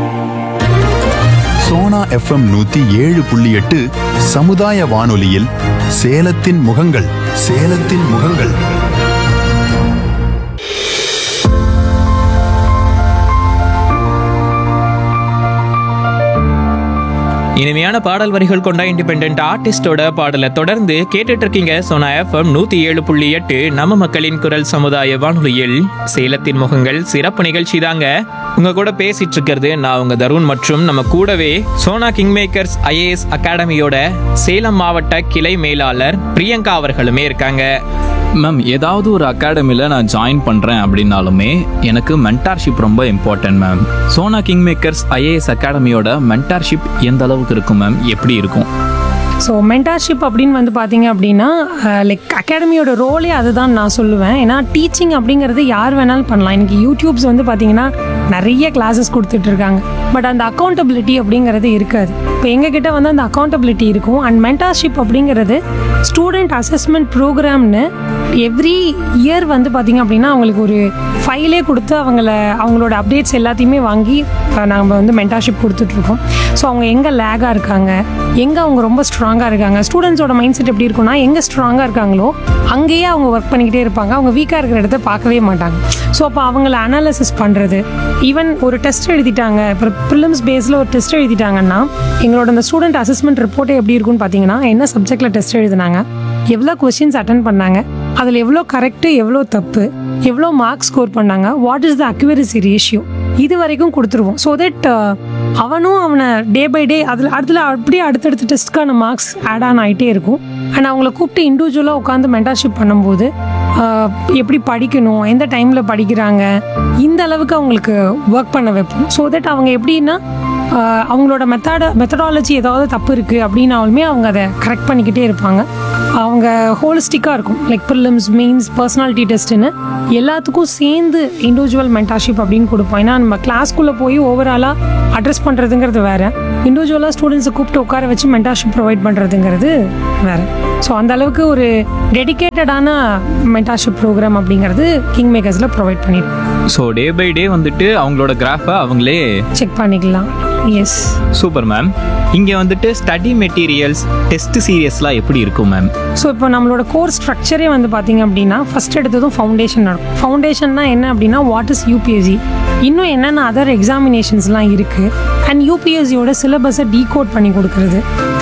Sona FM நூத்தி ஏழு புள்ளி எட்டு சமுதாய வானொலியில் சேலத்தின் முகங்கள் சேலத்தின் முகங்கள் இனிமையான பாடல் வரிகள் கொண்ட இண்டிபெண்ட் ஆர்டிஸ்டோட பாடலை தொடர்ந்து கேட்டுட்டு இருக்கீங்க சோனா எஃப்எம் நூத்தி ஏழு புள்ளி எட்டு நம்ம மக்களின் குரல் சமுதாய வானொலியில் சேலத்தின் முகங்கள் சிறப்பு நிகழ்ச்சி தாங்க உங்க கூட பேசிட்டு இருக்கிறது நான் உங்க தருண் மற்றும் நம்ம கூடவே சோனா கிங் மேக்கர்ஸ் ஐஏஎஸ் அகாடமியோட சேலம் மாவட்ட கிளை மேலாளர் பிரியங்கா அவர்களுமே இருக்காங்க மேம் ஏதாவது ஒரு அகாடமியில் நான் ஜாயின் பண்ணுறேன் அப்படின்னாலுமே எனக்கு மென்டார்ஷிப் ரொம்ப important ma'am Sona King Makers IAS அகாடமியோட மென்டார்ஷிப் எந்த அளவுக்கு இருக்கும் மேம் எப்படி இருக்கும் ஸோ மென்டார்ஷிப் அப்படின்னு வந்து பார்த்தீங்க அப்படின்னா லைக் அகாடமியோட ரோலே அதுதான் நான் சொல்லுவேன் ஏன்னா டீச்சிங் அப்படிங்கிறது யார் வேணாலும் பண்ணலாம் இன்னைக்கு யூடியூப்ஸ் வந்து பார்த்தீங்கன்னா நிறைய கிளாஸஸ் கொடுத்துட்டு இருக்காங்க பட் அந்த அக்கௌண்டபிலிட்டி அப்படிங்கிறது இருக்காது இப்போ எங்ககிட்ட வந்து அந்த அக்கௌண்டபிலிட்டி இருக்கும் அண்ட் மென்டார்ஷிப் அப்படிங்கிறது ஸ்டூடெண்ட் அசஸ்மெண்ட் ப்ரோக்ராம்னு எவ்ரி இயர் வந்து பார்த்தீங்க அப்படின்னா அவங்களுக்கு ஒரு ஃபைலே கொடுத்து அவங்கள அவங்களோட அப்டேட்ஸ் எல்லாத்தையுமே வாங்கி நம்ம வந்து மென்டார்ஷிப் கொடுத்துட்ருக்கோம் ஸோ அவங்க எங்கே லேகாக இருக்காங்க எங்கே அவங்க ரொம்ப ஸ்ட்ராங்காக இருக்காங்க ஸ்டூடெண்ட்ஸோட மைண்ட் செட் எப்படி இருக்கும்னா எங்கே ஸ்ட்ராங்காக இருக்காங்களோ அங்கேயே அவங்க ஒர்க் பண்ணிக்கிட்டே இருப்பாங்க அவங்க வீக்காக இருக்கிற இடத்த பார்க்கவே மாட்டாங்க ஸோ அப்போ அவங்கள அனாலிசிஸ் பண்ணுறது ஈவன் ஒரு டெஸ்ட் எழுதிட்டாங்க இப்போ ப்ரிலிம்ஸ் பேஸில் ஒரு டெஸ்ட் எழுதிட்டாங்கன்னா எங்களோட அந்த ஸ்டூடெண்ட் அசஸ்மெண்ட் ரிப்போர்ட்டே எப்படி இருக்கும்னு பார்த்தீங்கன்னா என்ன சப்ஜெக்டில் டெஸ்ட் எழுதினாங்க எவ்வளோ கொஷின்ஸ் அட்டன் பண்ணாங்க அதில் எவ்வளோ கரெக்டு எவ்வளோ தப்பு எவ்வளோ மார்க் ஸ்கோர் பண்ணாங்க what is the accuracy ratio இது வரைக்கும் கொடுத்துருவோம் ஸோ தட் அவனும் அவனை டே பை டே அதில் அதில் அப்படியே அடுத்தடுத்த டெஸ்ட்டுக்கான மார்க்ஸ் ஆட் ஆன் ஆகிட்டே இருக்கும் அண்ட் அவங்கள கூப்பிட்டு இண்டிவிஜுவலாக உட்காந்து மென்டர்ஷிப் பண்ணும்போது ஆஹ், எப்படி படிக்கணும் எந்த டைமில் படிக்கிறாங்க இந்த அளவுக்கு அவங்களுக்கு ஒர்க் பண்ண வைப்போம் ஸோ தட் அவங்க எப்படின்னா ஆஹ், அவங்களோட மெத்தட மெத்தடாலஜி ஏதாவது தப்பு இருக்குது அப்படின்னாலுமே அவங்க அதை கரெக்ட் பண்ணிக்கிட்டே இருப்பாங்க அவங்க ஹோலிஸ்டிக்காக இருக்கும் லைக் ப்ரிலிம்ஸ் மெயின்ஸ் பர்சனாலிட்டி டெஸ்ட்டுன்னு எல்லாத்துக்கும் சேர்ந்து இண்டிவிஜுவல் மென்டார்ஷிப் அப்படின்னு கொடுப்போம் ஏன்னா நம்ம கிளாஸ்க்குள்ளே போய் ஓவராலாக அட்ரஸ் பண்ணுறதுங்கிறது வேற இண்டிவிஜுவலாக ஸ்டூடெண்ட்ஸை கூப்பிட்டு உட்கார வச்சு மென்டார்ஷிப் ப்ரொவைட் பண்ணுறதுங்கிறது வேற ஸோ அந்த அளவுக்கு ஒரு டெடிகேட்டடான மென்டார்ஷிப் ப்ரோக்ராம் அப்படிங்கிறது கிங் மேக்கர்ஸில் ப்ரொவைட் பண்ணிருக்கோம் ஸோ டே பை டே வந்துட்டு அவங்களோட கிராஃபை அவங்களே செக் பண்ணிக்கலாம் எஸ் சூப்பர் மேம் இங்கே வந்துட்டு ஸ்டடி மெட்டீரியல்ஸ் டெஸ்ட் சீரியஸ்லாம் எப்படி இருக்கும் மேம் ஸோ இப்போ நம்மளோட கோர்ஸ் ஸ்ட்ரக்சரே வந்து பார்த்தீங்க அப்படின்னா ஃபர்ஸ்ட் எடுத்ததும் ஃபவுண்டேஷன் நடக்கும் ஃபவுண்டேஷன்னா என்ன அப்படின்னா வாட் இஸ் யூபிஎஸ்சி இன்னும் என்னென்ன அதர் எக்ஸாமினேஷன்ஸ்லாம் இருக்குது அண்ட் யூபிஎஸ்சியோட சிலபஸை டீகோட் பண்ணி கொடுக்குறது